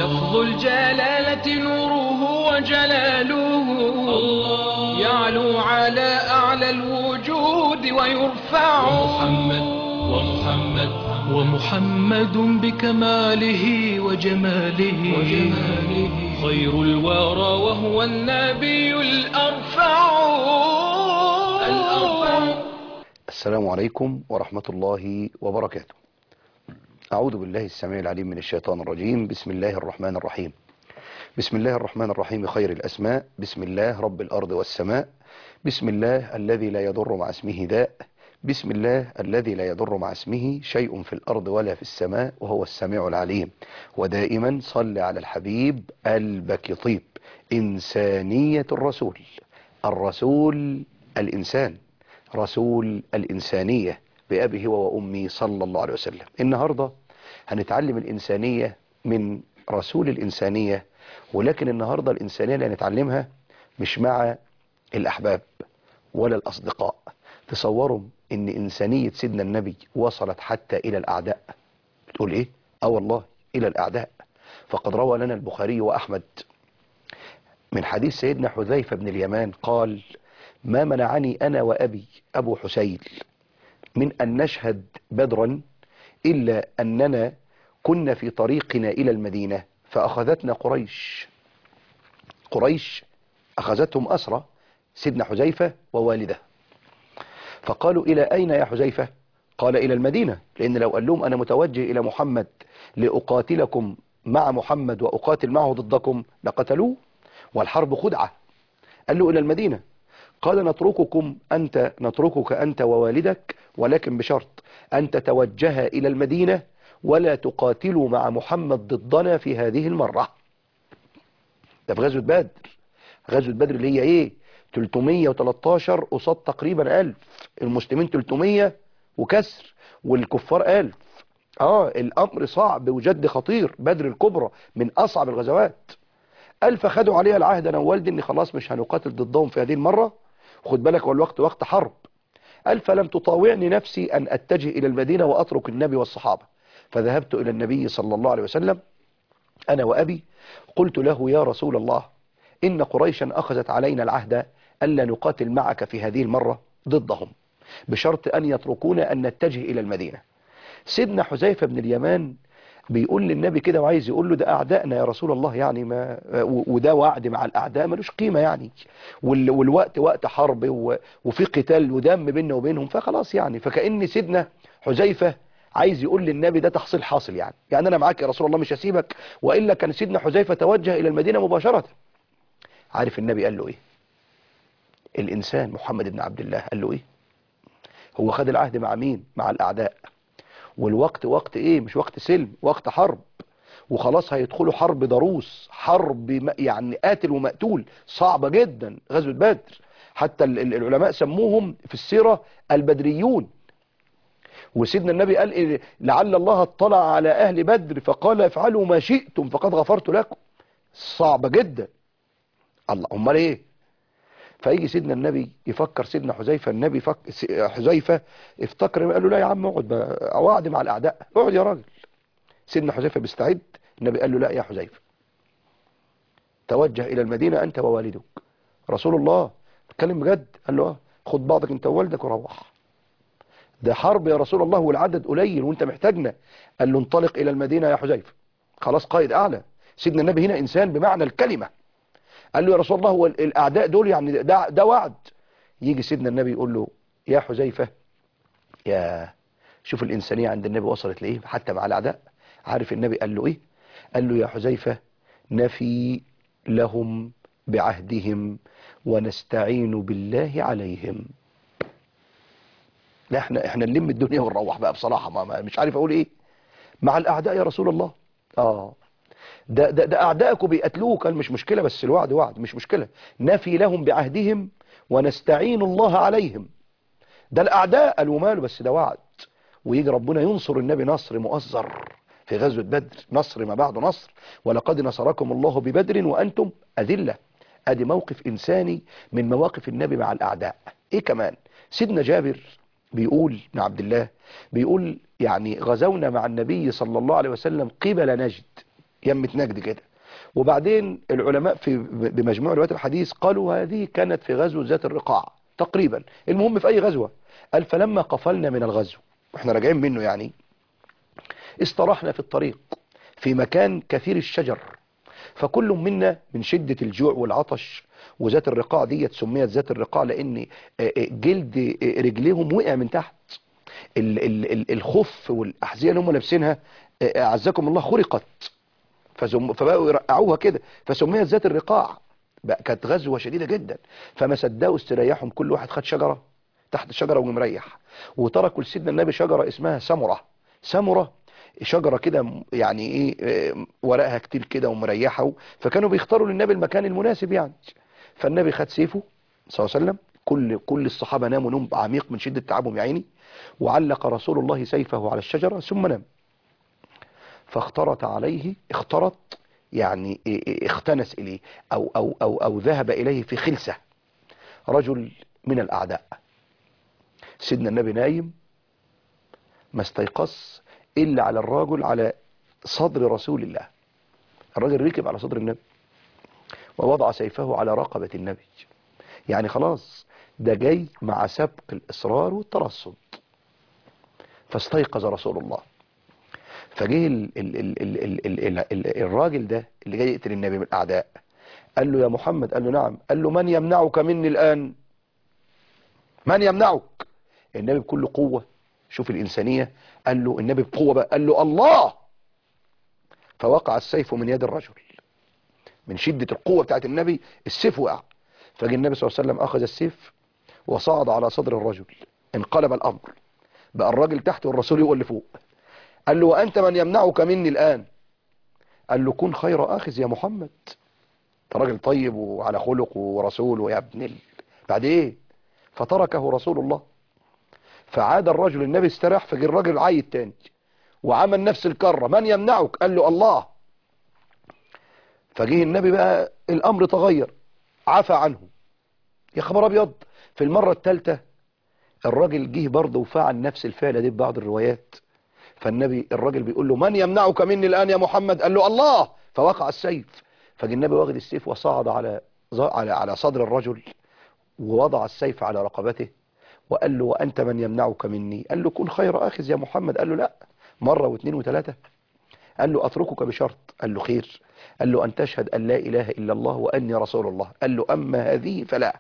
لفظ الجلالة نوره وجلاله يعلو على أعلى الوجود ويرفع ومحمد ومحمد ومحمد بكماله وجماله, وجماله خير الورى وهو النبي الأرفع الأرفع السلام عليكم ورحمة الله وبركاته أعوذ بالله السميع العليم من الشيطان الرجيم بسم الله الرحمن الرحيم بسم الله الرحمن الرحيم خير الأسماء بسم الله رب الأرض والسماء بسم الله الذي لا يضر مع اسمه داء بسم الله الذي لا يضر مع اسمه شيء في الأرض ولا في السماء وهو السميع العليم ودائما صل على الحبيب قلبك طيب إنسانية الرسول الرسول الإنسان رسول الإنسانية بأبي هو وأمي صلى الله عليه وسلم النهاردة هنتعلم الإنسانية من رسول الإنسانية ولكن النهاردة الإنسانية اللي هنتعلمها مش مع الأحباب ولا الأصدقاء تصوروا ان إنسانية سيدنا النبي وصلت حتى إلى الأعداء بتقول إيه؟ آه والله إلى الأعداء فقد روى لنا البخاري وأحمد من حديث سيدنا حذيفة بن اليمان قال ما منعني أنا وأبي أبو حسيل من أن نشهد بدرا إلا أننا كنا في طريقنا إلى المدينة فأخذتنا قريش قريش أخذتهم أسرى سيدنا حذيفة ووالده فقالوا إلى أين يا حذيفة قال إلى المدينة لأن لو قال لهم أنا متوجه إلى محمد لأقاتلكم مع محمد وأقاتل معه ضدكم لقتلوه والحرب خدعة قال له إلى المدينة قال نترككم أنت نتركك أنت ووالدك ولكن بشرط أن تتوجه إلى المدينة ولا تقاتلوا مع محمد ضدنا في هذه المرة ده في غزوة بدر غزوة بدر اللي هي ايه 313 قصاد تقريبا 1000 المسلمين 300 وكسر والكفار 1000 اه الامر صعب وجد خطير بدر الكبرى من اصعب الغزوات ألف خدوا عليها العهد انا ووالدي ان خلاص مش هنقاتل ضدهم في هذه المرة خد بالك والوقت وقت حرب ألف لم تطاوعني نفسي أن أتجه إلى المدينة وأترك النبي والصحابة فذهبت إلى النبي صلى الله عليه وسلم أنا وأبي قلت له يا رسول الله إن قريشا أخذت علينا العهد ألا نقاتل معك في هذه المرة ضدهم بشرط أن يتركونا أن نتجه إلى المدينة سيدنا حذيفة بن اليمان بيقول للنبي كده وعايز يقول له ده أعدائنا يا رسول الله يعني ما وده وعد مع الأعداء ملوش قيمة يعني والوقت وقت حرب وفي قتال ودم بيننا وبينهم فخلاص يعني فكأن سيدنا حذيفة عايز يقول للنبي ده تحصيل حاصل يعني يعني أنا معاك يا رسول الله مش هسيبك وإلا كان سيدنا حذيفة توجه إلى المدينة مباشرة عارف النبي قال له إيه الإنسان محمد بن عبد الله قال له إيه هو خد العهد مع مين مع الأعداء والوقت وقت إيه مش وقت سلم وقت حرب وخلاص هيدخلوا حرب ضروس حرب يعني قاتل ومقتول صعبة جدا غزوة بدر حتى العلماء سموهم في السيرة البدريون وسيدنا النبي قال إيه لعل الله اطلع على أهل بدر فقال افعلوا ما شئتم فقد غفرت لكم صعبة جدا الله امال ايه فيجي سيدنا النبي يفكر سيدنا حذيفه النبي فك... حذيفه افتكر قال له لا يا عم اقعد اوعد مع الاعداء اقعد يا راجل سيدنا حذيفه بيستعد النبي قال له لا يا حذيفه توجه الى المدينه انت ووالدك رسول الله اتكلم بجد قال له اه خد بعضك انت ووالدك وروح ده حرب يا رسول الله والعدد قليل وانت محتاجنا قال له انطلق الى المدينه يا حذيفه خلاص قائد اعلى سيدنا النبي هنا انسان بمعنى الكلمه قال له يا رسول الله هو الأعداء دول يعني ده, ده وعد يجي سيدنا النبي يقول له يا حذيفة يا شوف الإنسانية عند النبي وصلت لإيه حتى مع الأعداء عارف النبي قال له إيه قال له يا حذيفة نفي لهم بعهدهم ونستعين بالله عليهم لا احنا احنا نلم الدنيا ونروح بقى بصراحة ما مش عارف اقول ايه مع الاعداء يا رسول الله اه ده, ده, ده أعدائكم بيقتلوه كان مش مشكلة بس الوعد وعد مش مشكلة نفي لهم بعهدهم ونستعين الله عليهم ده الأعداء قالوا ماله بس ده وعد ويجي ربنا ينصر النبي نصر مؤزر في غزوة بدر نصر ما بعد نصر ولقد نصركم الله ببدر وأنتم أذلة أدي موقف إنساني من مواقف النبي مع الأعداء إيه كمان سيدنا جابر بيقول بن عبد الله بيقول يعني غزونا مع النبي صلى الله عليه وسلم قبل نجد يمة نجد كده وبعدين العلماء في بمجموع روايات الحديث قالوا هذه كانت في غزوة ذات الرقاع تقريبا المهم في أي غزوة قال فلما قفلنا من الغزو واحنا راجعين منه يعني استراحنا في الطريق في مكان كثير الشجر فكل منا من شدة الجوع والعطش وذات الرقاع ديت سميت ذات الرقاع لان آه، آه، جلد آه، رجليهم وقع من تحت ال- ال- ال- الخف والاحذيه اللي هم لابسينها آه، اعزكم الله خرقت فزم فبقوا يرقعوها كده فسميت ذات الرقاع بقى كانت غزوه شديده جدا فما صدقوا استريحهم كل واحد خد شجره تحت شجره ومريح وتركوا لسيدنا النبي شجره اسمها سمره سمره شجره كده م- يعني ايه آه، ورقها كتير كده ومريحه فكانوا بيختاروا للنبي المكان المناسب يعني فالنبي خد سيفه صلى الله عليه وسلم كل كل الصحابه ناموا نوم عميق من شده تعبهم يا عيني وعلق رسول الله سيفه على الشجره ثم نام فاخترط عليه اخترط يعني إيه إيه اختنس اليه او او او او ذهب اليه في خلسه رجل من الاعداء سيدنا النبي نايم ما استيقظ الا على الرجل على صدر رسول الله الرجل ركب على صدر النبي ووضع سيفه على رقبة النبي يعني خلاص ده جاي مع سبق الإصرار والترصد فاستيقظ رسول الله فجه ال ال ال ال ال ال ال ال الراجل ده اللي جاي يقتل النبي من الأعداء قال له يا محمد قال له نعم قال له من يمنعك مني الآن من يمنعك النبي بكل قوة شوف الإنسانية قال له النبي بقوة بقى قال له الله فوقع السيف من يد الرجل من شدة القوة بتاعت النبي السيف وقع فجي النبي صلى الله عليه وسلم أخذ السيف وصعد على صدر الرجل انقلب الأمر بقى الراجل تحت والرسول هو اللي فوق قال له وأنت من يمنعك مني الآن قال له كن خير آخذ يا محمد انت راجل طيب وعلى خلق ورسول ويا ابن ال... بعد ايه فتركه رسول الله فعاد الرجل النبي استراح فجي الراجل عايد تاني وعمل نفس الكرة من يمنعك قال له الله فجه النبي بقى الامر تغير عفى عنه يا خبر ابيض في المرة الثالثة الراجل جه برضه وفعل نفس الفعل دي ببعض الروايات فالنبي الراجل بيقول له من يمنعك مني الان يا محمد قال له الله فوقع السيف فجه النبي واخد السيف وصعد على على على صدر الرجل ووضع السيف على رقبته وقال له وانت من يمنعك مني قال له كن خير اخذ يا محمد قال له لا مرة واثنين وثلاثة قال له اتركك بشرط قال له خير قال له أن تشهد أن لا إله إلا الله وأني رسول الله قال له أما هذه فلا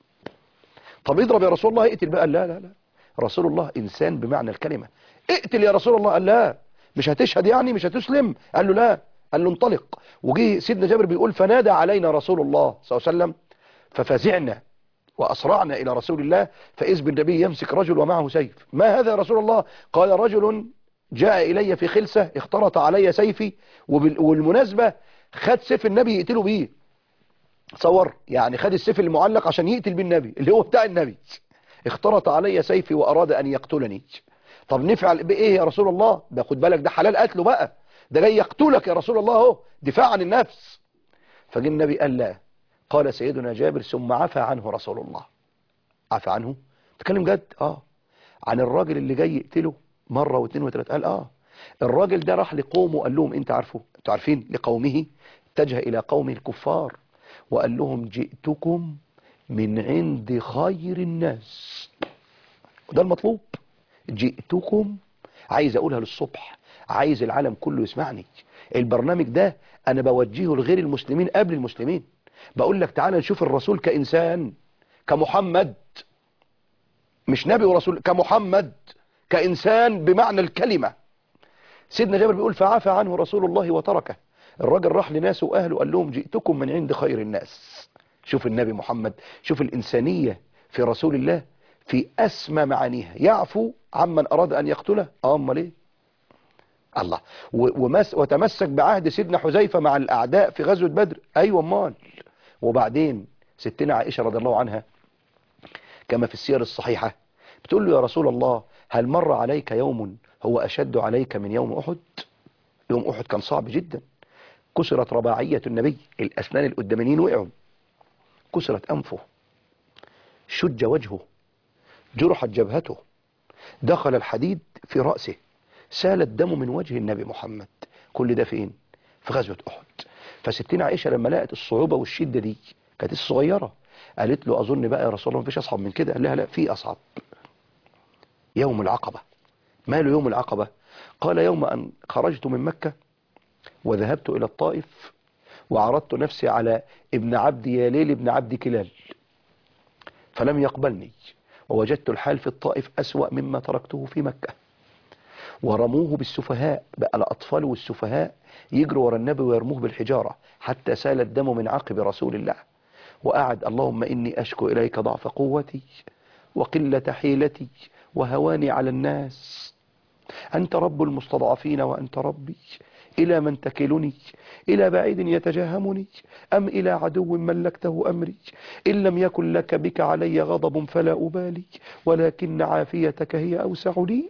طب اضرب يا رسول الله اقتل بقى قال لا لا لا رسول الله إنسان بمعنى الكلمة اقتل يا رسول الله قال لا مش هتشهد يعني مش هتسلم قال له لا قال له انطلق وجي سيدنا جابر بيقول فنادى علينا رسول الله صلى الله عليه وسلم ففزعنا وأسرعنا إلى رسول الله فإذ بالنبي يمسك رجل ومعه سيف ما هذا يا رسول الله قال رجل جاء إلي في خلسة اختلط علي سيفي وبال- والمناسبة خد سيف النبي يقتله بيه تصور يعني خد السيف المعلق عشان يقتل بيه النبي اللي هو بتاع النبي اختلط علي سيفي وأراد أن يقتلني طب نفعل بإيه يا رسول الله ده خد بالك ده حلال قتله بقى ده جاي يقتلك يا رسول الله اهو دفاع عن النفس فجي النبي قال لا قال سيدنا جابر ثم عفى عنه رسول الله عفى عنه تكلم جد اه عن الراجل اللي جاي يقتله مرة واثنين وثلاثة قال اه الراجل ده راح لقومه وقال لهم انت عارفه انتوا عارفين لقومه اتجه الى قوم الكفار وقال لهم جئتكم من عند خير الناس وده المطلوب جئتكم عايز اقولها للصبح عايز العالم كله يسمعني البرنامج ده انا بوجهه لغير المسلمين قبل المسلمين بقول لك تعالى نشوف الرسول كإنسان كمحمد مش نبي ورسول كمحمد كإنسان بمعنى الكلمة سيدنا جابر بيقول فعفى عنه رسول الله وتركه الراجل راح لناس وأهله قال لهم جئتكم من عند خير الناس شوف النبي محمد شوف الإنسانية في رسول الله في أسمى معانيها يعفو عمن أراد أن يقتله آه أمال إيه الله و- ومس وتمسك بعهد سيدنا حذيفة مع الأعداء في غزوة بدر أيوة أمال وبعدين ستنا عائشة رضي الله عنها كما في السير الصحيحة بتقول له يا رسول الله هل مر عليك يوم هو أشد عليك من يوم أحد يوم أحد كان صعب جدا كسرت رباعية النبي الأسنان القدامانيين وقعوا كسرت أنفه شج وجهه جرحت جبهته دخل الحديد في رأسه سال الدم من وجه النبي محمد كل ده فين في غزوة أحد فستين عائشة لما لقت الصعوبة والشدة دي كانت لسه صغيرة قالت له أظن بقى يا رسول الله مفيش أصعب من كده قال لها لا في أصعب يوم العقبة ما له يوم العقبة قال يوم أن خرجت من مكة وذهبت إلى الطائف وعرضت نفسي على ابن عبد ياليل ابن عبد كلال فلم يقبلني ووجدت الحال في الطائف أسوأ مما تركته في مكة ورموه بالسفهاء بقى الأطفال والسفهاء يجروا ورا النبي ويرموه بالحجارة حتى سال الدم من عقب رسول الله وقعد اللهم إني أشكو إليك ضعف قوتي وقلة حيلتي وهواني على الناس أنت رب المستضعفين وأنت ربي إلى من تكلني إلى بعيد يتجاهمني أم إلى عدو ملكته أمري إن لم يكن لك بك علي غضب فلا أبالي ولكن عافيتك هي أوسع لي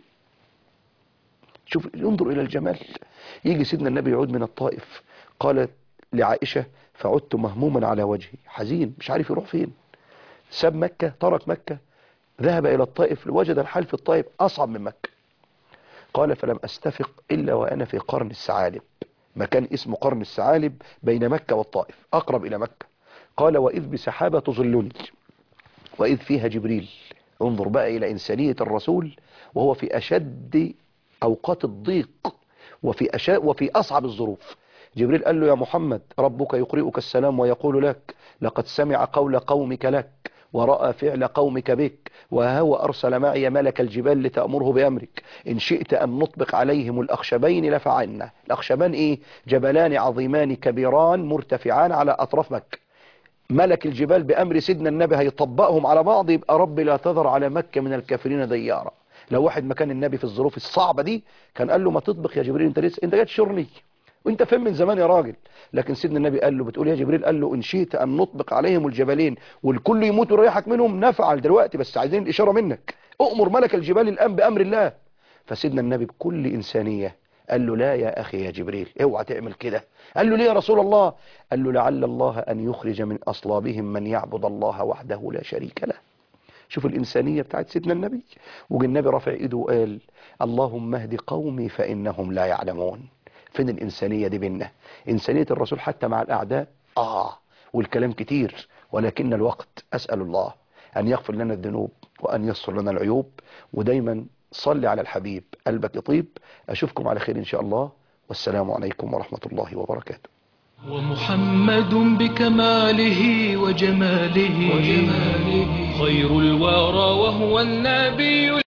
شوف انظر إلى الجمال يجي سيدنا النبي يعود من الطائف قالت لعائشة فعدت مهموما على وجهي حزين مش عارف يروح فين ساب مكة ترك مكة ذهب إلى الطائف وجد الحال في الطائف أصعب من مكة قال فلم أستفق إلا وأنا في قرن الثعالب مكان اسمه قرن الثعالب بين مكة والطائف أقرب إلى مكة قال وإذ بسحابة تظلني وإذ فيها جبريل انظر بقى إلى إنسانية الرسول وهو في أشد أوقات الضيق وفي, أشا وفي أصعب الظروف جبريل قال له يا محمد ربك يقرئك السلام ويقول لك لقد سمع قول قومك لك ورأى فعل قومك بك وهو أرسل معي ملك الجبال لتأمره بأمرك إن شئت أن نطبق عليهم الأخشبين لفعلنا الأخشبان إيه جبلان عظيمان كبيران مرتفعان على أطراف مكة ملك الجبال بأمر سيدنا النبي هيطبقهم على بعض يبقى رب لا تذر على مكة من الكافرين ديارا لو واحد مكان النبي في الظروف الصعبة دي كان قال له ما تطبق يا جبريل انت لسه انت جاي تشورني وانت فين من زمان يا راجل لكن سيدنا النبي قال له بتقول يا جبريل قال له ان شئت ان نطبق عليهم الجبلين والكل يموت ويريحك منهم نفعل دلوقتي بس عايزين الاشاره منك اؤمر ملك الجبال الان بامر الله فسيدنا النبي بكل انسانيه قال له لا يا اخي يا جبريل اوعى تعمل كده قال له ليه يا رسول الله قال له لعل الله ان يخرج من اصلابهم من يعبد الله وحده لا شريك له شوف الإنسانية بتاعت سيدنا النبي وجي النبي رافع ايده وقال اللهم اهد قومي فإنهم لا يعلمون فين الإنسانية دي بينا إنسانية الرسول حتى مع الأعداء آه والكلام كتير ولكن الوقت أسأل الله أن يغفر لنا الذنوب وأن يسر لنا العيوب ودايما صلي على الحبيب قلبك يطيب أشوفكم على خير إن شاء الله والسلام عليكم ورحمة الله وبركاته ومحمد بكماله وجماله, وجماله خير الورى وهو النبي